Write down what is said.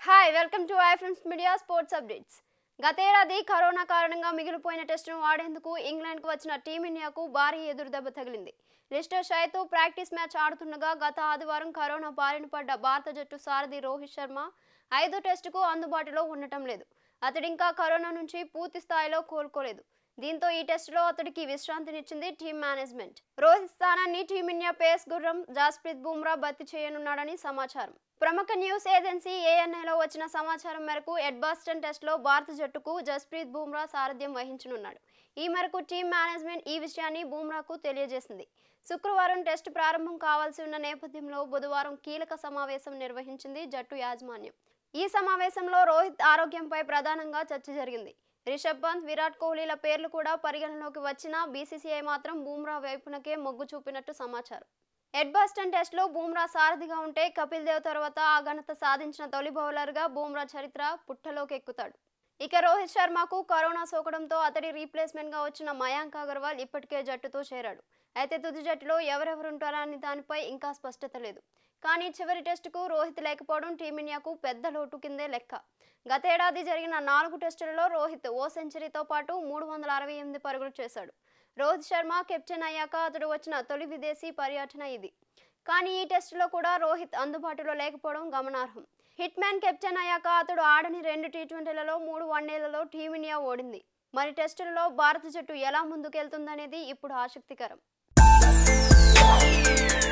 hi welcome to I friends media sports updates గతేడాది corona కారణంగా మిగిలిపోయిన టెస్టును ఆడేందుకు ఇంగ్లాండ్కు వచ్చిన టీమిండియాకు భారీ ఎదురుదెబ్బ తగిలింది లిస్టర్ షాయ్తో ప్రాక్టీస్ మ్యాచ్ ఆడుతుండగా గత ఆదివారం కరోనా బారిన పడ్డ భారత జట్టు సారథి రోహిత్ శర్మ ఐదో టెస్టుకు అందుబాటులో ఉండటం లేదు అతడు ఇంకా కరోనా నుంచి పూర్తి స్థాయిలో కోలుకోలేదు దీంతో ఈ టెస్టులో అతడికి విశ్రాంతినిచ్చింది టీం మేనేజ్మెంట్ రోహిత్ స్థానాన్ని టీమిండియా పేస్ గుర్రం జాస్ప్రీత్ బుమ్రా భర్తీ చేయనున్నాడని సమాచారం ప్రముఖ న్యూస్ ఏజెన్సీ ఏఎన్ఐలో వచ్చిన సమాచారం మేరకు ఎడ్బాస్టన్ టెస్ట్లో భారత జట్టుకు జస్ప్రీత్ బుమ్రా సారథ్యం వహించనున్నాడు ఈ మేరకు టీం మేనేజ్మెంట్ ఈ విషయాన్ని బుమ్రాకు తెలియజేసింది శుక్రవారం టెస్టు ప్రారంభం కావాల్సి ఉన్న నేపథ్యంలో బుధవారం కీలక సమావేశం నిర్వహించింది జట్టు యాజమాన్యం ఈ సమావేశంలో రోహిత్ ఆరోగ్యంపై ప్రధానంగా చర్చ జరిగింది రిషబ్ పంత్ విరాట్ కోహ్లీల పేర్లు కూడా పరిగణలోకి వచ్చినా బీసీసీఐ మాత్రం బూమ్రా వైపునకే మొగ్గు చూపినట్టు సమాచారం ఎడ్బాస్టన్ టెస్ట్లో బూమ్రా సారథిగా ఉంటే కపిల్ దేవ్ తర్వాత ఆ ఘనత సాధించిన తొలి బౌలర్గా బూమ్రా చరిత్ర పుట్టలోకి ఎక్కుతాడు ఇక రోహిత్ శర్మకు కరోనా సోకడంతో అతడి రీప్లేస్మెంట్గా వచ్చిన మయాంక్ అగర్వాల్ ఇప్పటికే జట్టుతో చేరాడు అయితే తుది జట్టులో ఎవరెవరుంటారని దానిపై ఇంకా స్పష్టత లేదు కానీ చివరి టెస్టుకు రోహిత్ లేకపోవడం టీమిండియాకు పెద్ద లోటు కిందే లెక్క గతేడాది జరిగిన నాలుగు టెస్టులలో రోహిత్ ఓ సెంచరీతో పాటు మూడు వందల అరవై ఎనిమిది పరుగులు చేశాడు రోహిత్ శర్మ కెప్టెన్ అయ్యాక అతడు వచ్చిన తొలి విదేశీ పర్యటన ఇది కానీ ఈ టెస్టులో కూడా రోహిత్ అందుబాటులో లేకపోవడం గమనార్హం హిట్ మ్యాన్ కెప్టెన్ అయ్యాక అతడు ఆడని రెండు టీ ట్వంటీలలో మూడు వన్డేలలో టీమిండియా ఓడింది మరి టెస్టులలో భారత జట్టు ఎలా ముందుకెళ్తుందనేది ఇప్పుడు ఆసక్తికరం